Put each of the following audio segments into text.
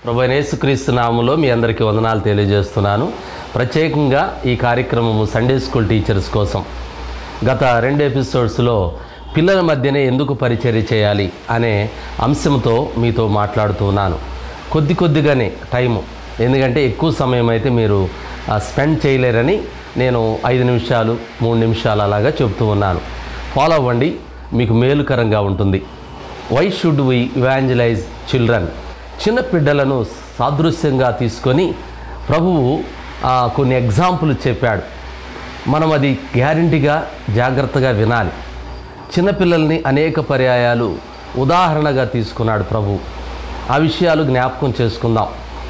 ప్రభు యేసుక్రీస్తు నామంలో మీ అందరికీ వందనాలు తెలియజేస్తున్నాను ప్రత్యేకంగా ఈ కార్యక్రమము సండే స్కూల్ టీచర్స్ కోసం గత రెండు ఎపిసోడ్స్లో పిల్లల మధ్యనే ఎందుకు పరిచర్య చేయాలి అనే అంశంతో మీతో మాట్లాడుతున్నాను కొద్ది కొద్దిగానే టైము ఎందుకంటే ఎక్కువ సమయం అయితే మీరు స్పెండ్ చేయలేరని నేను ఐదు నిమిషాలు మూడు నిమిషాలు అలాగా చెప్తూ ఉన్నాను ఫాలో అవ్వండి మీకు మేలుకరంగా ఉంటుంది why should we evangelize children చిన్న బిడ్డలను సాదృశ్యంగా తీసుకొని ప్రభువు ఆ, కొన్ని ఎగ్జాంపుల్ చెప్పాడు మనం అది గ్యారంటీగా జాగ్రత్తగా వినాలి చిన్నపిల్లల్ని అనేక పర్యాయాలు ఉదాహరణగా తీసుకున్నాడు ప్రభు ఆ విషయాలు జ్ఞాపకం చేసుకుందాం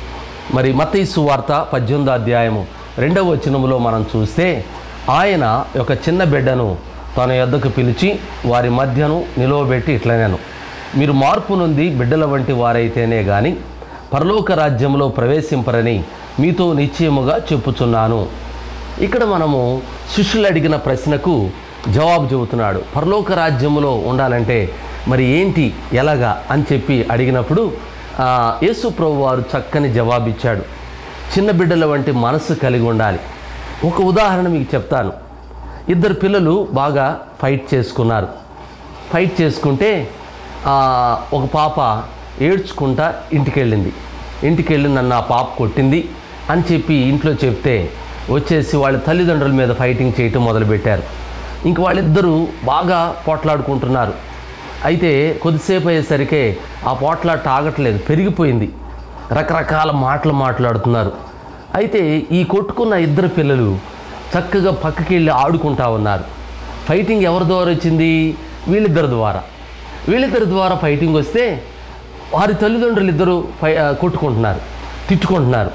మరి మతీసు వార్త పద్దెనిమిదో అధ్యాయము రెండవ వచనములో మనం చూస్తే ఆయన ఒక చిన్న బిడ్డను తన యొద్దకు పిలిచి వారి మధ్యను నిలువబెట్టి ఇట్లనేను మీరు మార్పు నుండి బిడ్డల వంటి వారైతేనే కానీ పరలోక రాజ్యంలో ప్రవేశింపరని మీతో నిశ్చయముగా చెప్పుచున్నాను ఇక్కడ మనము శిష్యులు అడిగిన ప్రశ్నకు జవాబు చెబుతున్నాడు పరలోక రాజ్యములో ఉండాలంటే మరి ఏంటి ఎలాగా అని చెప్పి అడిగినప్పుడు ఆ, యేసు ప్రభు వారు చక్కని జవాబిచ్చాడు చిన్న బిడ్డల వంటి మనస్సు కలిగి ఉండాలి ఒక ఉదాహరణ మీకు చెప్తాను ఇద్దరు పిల్లలు బాగా ఫైట్ చేసుకున్నారు ఫైట్ చేసుకుంటే ఆ, ఒక పాప ఏడ్చుకుంటా ఇంటికి వెళ్ళింది ఇంటికి వెళ్ళి నన్ను ఆ పాప కొట్టింది అని చెప్పి ఇంట్లో చెప్తే వచ్చేసి వాళ్ళ తల్లిదండ్రుల మీద ఫైటింగ్ చేయటం మొదలుపెట్టారు ఇంక వాళ్ళిద్దరూ బాగా పోట్లాడుకుంటున్నారు అయితే కొద్దిసేపు అయ్యేసరికి ఆ పోట్లాట ఆగట్లేదు పెరిగిపోయింది రకరకాల మాటలు మాట్లాడుతున్నారు అయితే ఈ కొట్టుకున్న ఇద్దరు పిల్లలు చక్కగా పక్కకి వెళ్ళి ఆడుకుంటా ఉన్నారు ఫైటింగ్ ఎవరి ద్వారా వచ్చింది వీళ్ళిద్దరి ద్వారా వీళ్ళిద్దరి ద్వారా ఫైటింగ్ వస్తే వారి తల్లిదండ్రులు ఇద్దరు ఫై ఆ, కొట్టుకుంటున్నారు తిట్టుకుంటున్నారు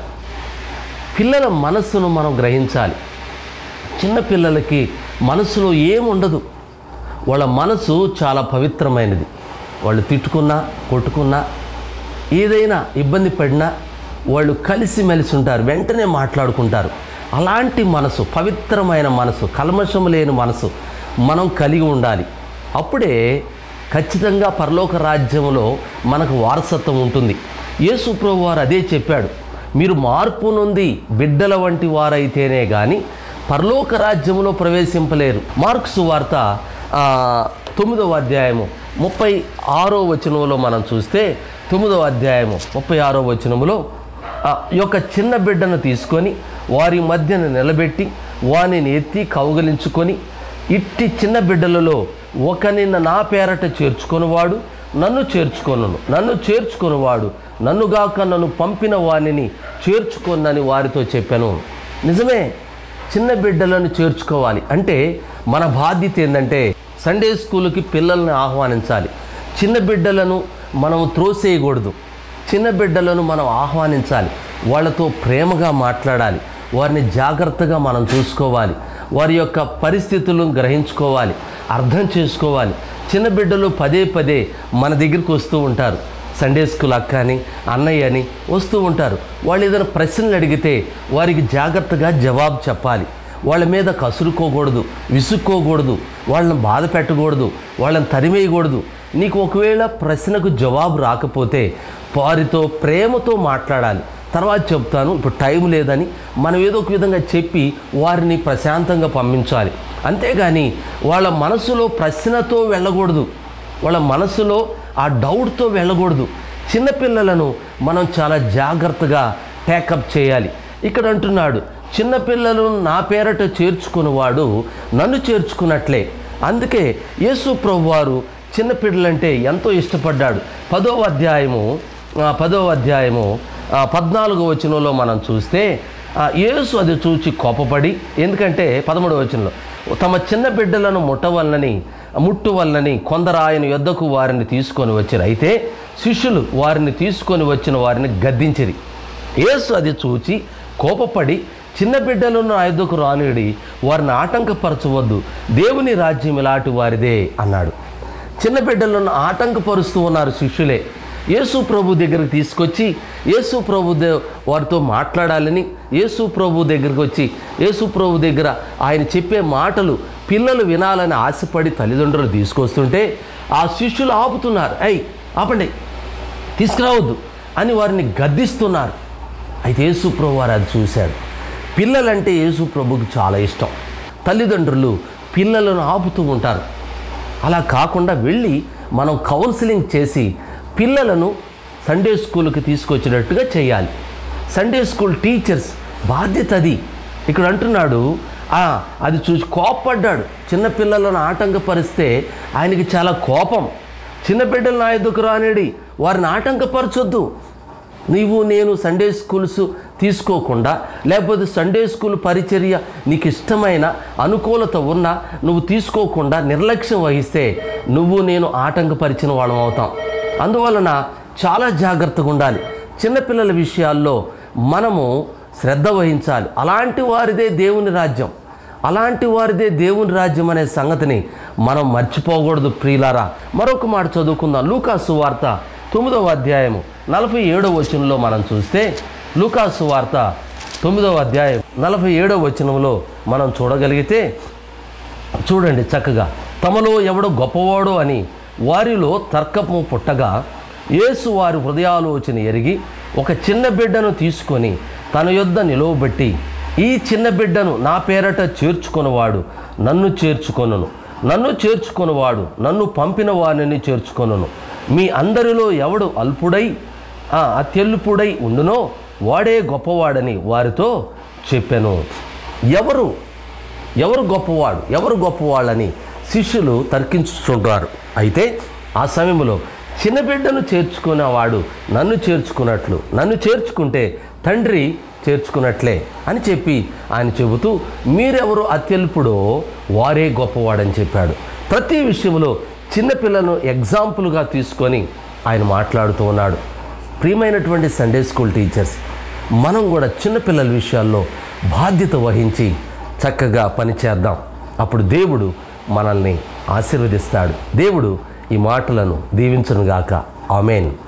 పిల్లల మనస్సును మనం గ్రహించాలి చిన్న పిల్లలకి మనసులో ఏముండదు వాళ్ళ మనసు చాలా పవిత్రమైనది వాళ్ళు తిట్టుకున్నా కొట్టుకున్నా ఏదైనా ఇబ్బంది పడినా వాళ్ళు కలిసిమెలిసి ఉంటారు వెంటనే మాట్లాడుకుంటారు అలాంటి మనసు పవిత్రమైన మనసు కల్మషం లేని మనసు మనం కలిగి ఉండాలి అప్పుడే ఖచ్చితంగా పరలోక రాజ్యంలో మనకు వారసత్వం ఉంటుంది యేసు ప్రభు వారు అదే చెప్పాడు మీరు మార్పు నుండి బిడ్డల వంటి వారైతేనే కానీ పరలోక రాజ్యంలో ప్రవేశింపలేరు మార్క్స్ వార్త ఆ, తొమ్మిదవ అధ్యాయము ముప్పై ఆరో వచనంలో మనం చూస్తే తొమ్మిదవ అధ్యాయము ముప్పై ఆరో వచనములో ఆ యొక్క చిన్న బిడ్డను తీసుకొని వారి మధ్యన నిలబెట్టి వానిని ఎత్తి కౌగలించుకొని ఇట్టి చిన్న బిడ్డలలో ఒకనిన్న నా పేరట చేర్చుకొనివాడు నన్ను చేర్చుకొనును నన్ను చేర్చుకొనివాడు నన్నుగాక నన్ను పంపిన వానిని చేర్చుకొనని వారితో చెప్పాను నిజమే చిన్న బిడ్డలను చేర్చుకోవాలి అంటే మన బాధ్యత ఏంటంటే సండే స్కూల్కి పిల్లల్ని ఆహ్వానించాలి చిన్న బిడ్డలను మనం త్రోసేయకూడదు చిన్న బిడ్డలను మనం ఆహ్వానించాలి వాళ్ళతో ప్రేమగా మాట్లాడాలి వారిని జాగ్రత్తగా మనం చూసుకోవాలి వారి యొక్క పరిస్థితులను గ్రహించుకోవాలి అర్థం చేసుకోవాలి చిన్న బిడ్డలు పదే పదే మన దగ్గరికి వస్తూ ఉంటారు సండే స్కూల్ అక్క అని అన్నయ్య అని వస్తూ ఉంటారు వాళ్ళు ఏదైనా ప్రశ్నలు అడిగితే వారికి జాగ్రత్తగా జవాబు చెప్పాలి వాళ్ళ మీద కసురుకోకూడదు విసుక్కోకూడదు వాళ్ళని బాధ పెట్టకూడదు వాళ్ళని తరిమేయకూడదు నీకు ఒకవేళ ప్రశ్నకు జవాబు రాకపోతే వారితో ప్రేమతో మాట్లాడాలి తర్వాత చెప్తాను ఇప్పుడు టైం లేదని మనం ఏదో ఒక విధంగా చెప్పి వారిని ప్రశాంతంగా పంపించాలి అంతేగాని వాళ్ళ మనసులో ప్రశ్నతో వెళ్ళకూడదు వాళ్ళ మనసులో ఆ డౌట్తో వెళ్ళకూడదు చిన్నపిల్లలను మనం చాలా జాగ్రత్తగా టేకప్ చేయాలి ఇక్కడ అంటున్నాడు చిన్నపిల్లలను నా పేరట చేర్చుకున్నవాడు నన్ను చేర్చుకున్నట్లే అందుకే యేసు ప్రభు వారు చిన్నపిల్లలంటే ఎంతో ఇష్టపడ్డాడు పదో అధ్యాయము ఆ, పదో అధ్యాయము ఆ, పద్నాలుగో వచనంలో మనం చూస్తే ఆ, యేసు అది చూచి కోపపడి ఎందుకంటే పదమూడవ వచనంలో తమ చిన్న బిడ్డలను ముట్టవలనని ముట్టు వలనని కొందరు ఆయన యొద్దకు వారిని తీసుకొని వచ్చారు అయితే శిష్యులు వారిని తీసుకొని వచ్చిన వారిని గద్దించిరి యేసు అది చూచి కోపపడి చిన్న బిడ్డలను నా యొద్దకు రానిడి వారిని ఆటంకపరచవద్దు దేవుని రాజ్యం ఇలాంటి వారిదే అన్నాడు చిన్న బిడ్డలను ఆటంకపరుస్తూ ఉన్నారు శిష్యులే యేసు ప్రభు దగ్గరికి తీసుకొచ్చి యేసు ప్రభు దే- వారితో మాట్లాడాలని యేసు ప్రభు దగ్గరికి వచ్చి యేసు ప్రభు దగ్గర ఆయన చెప్పే మాటలు పిల్లలు వినాలని ఆశపడి తల్లిదండ్రులు తీసుకొస్తుంటే ఆ శిష్యులు ఆపుతున్నారు అయ్ ఆపండి తీసుకురావద్దు అని వారిని గద్దిస్తున్నారు అయితే యేసుప్రభు వారు అది చూశాడు పిల్లలంటే యేసు ప్రభుకి చాలా ఇష్టం తల్లిదండ్రులు పిల్లలను ఆపుతూ ఉంటారు అలా కాకుండా వెళ్ళి మనం కౌన్సిలింగ్ చేసి పిల్లలను సండే స్కూల్కి తీసుకొచ్చినట్టుగా చేయాలి సండే స్కూల్ టీచర్స్ బాధ్యత అది ఇక్కడ అంటున్నాడు "ఆ, అది చూసి కోప్పడ్డాడు చిన్నపిల్లలను ఆటంకపరిస్తే ఆయనకి చాలా కోపం చిన్న బిడ్డలు నా ఎదుకు రానేడి వారిని ఆటంకపరచొద్దు నీవు నేను సండే స్కూల్స్ తీసుకోకుండా లేకపోతే సండే స్కూల్ పరిచర్య నీకు ఇష్టమైన అనుకూలత ఉన్నా నువ్వు తీసుకోకుండా నిర్లక్ష్యం వహిస్తే నువ్వు నేను ఆటంకపరిచిన వాళ్ళం అవుతాం అందువలన చాలా జాగ్రత్తగా ఉండాలి చిన్నపిల్లల విషయాల్లో మనము శ్రద్ధ వహించాలి అలాంటి వారిదే దేవుని రాజ్యం అలాంటి వారిదే దేవుని రాజ్యం అనే సంగతిని మనం మర్చిపోకూడదు ప్రియులారా మరొక మాట చదువుకుందాం లూకాసు వార్త తొమ్మిదవ అధ్యాయము నలభై ఏడవ వచనంలో మనం చూస్తే లూకాసు వార్త తొమ్మిదవ అధ్యాయం నలభై ఏడవ వచనంలో మనం చూడగలిగితే చూడండి చక్కగా తమలో ఎవడు గొప్పవాడు అని వారిలో తర్కము పుట్టగా యేసు వారి హృదయాలోచన ఎరిగి ఒక చిన్న బిడ్డను తీసుకొని తన యొద్ద నిలువబెట్టి ఈ చిన్న బిడ్డను నా పేరట చేర్చుకొనివాడు నన్ను చేర్చుకొనును నన్ను చేర్చుకొనివాడు నన్ను పంపిన వారిని చేర్చుకొనును మీ అందరిలో ఎవడు అల్పుడై ఆ, అత్యల్పుడై ఉండునో వాడే గొప్పవాడని వారితో చెప్పాను ఎవరు ఎవరు గొప్పవాడు ఎవరు గొప్పవాళ్ళని శిష్యులు తర్కించుతుంటారు అయితే ఆ సమయంలో చిన్న బిడ్డను చేర్చుకునేవాడు నన్ను చేర్చుకున్నట్లు నన్ను చేర్చుకుంటే తండ్రి చేర్చుకున్నట్లే అని చెప్పి ఆయన చెబుతూ మీరెవరు అత్యల్పుడో వారే గొప్పవాడని చెప్పాడు ప్రతి విషయంలో చిన్నపిల్లను ఎగ్జాంపుల్గా తీసుకొని ఆయన మాట్లాడుతూ ఉన్నాడు ప్రియమైనటువంటి సండే స్కూల్ టీచర్స్ మనం కూడా చిన్నపిల్లల విషయాల్లో బాధ్యత వహించి చక్కగా పనిచేద్దాం అప్పుడు దేవుడు మనల్ని ఆశీర్వదిస్తాడు దేవుడు ఈ మాటలను దీవించునుగాక ఆమెన్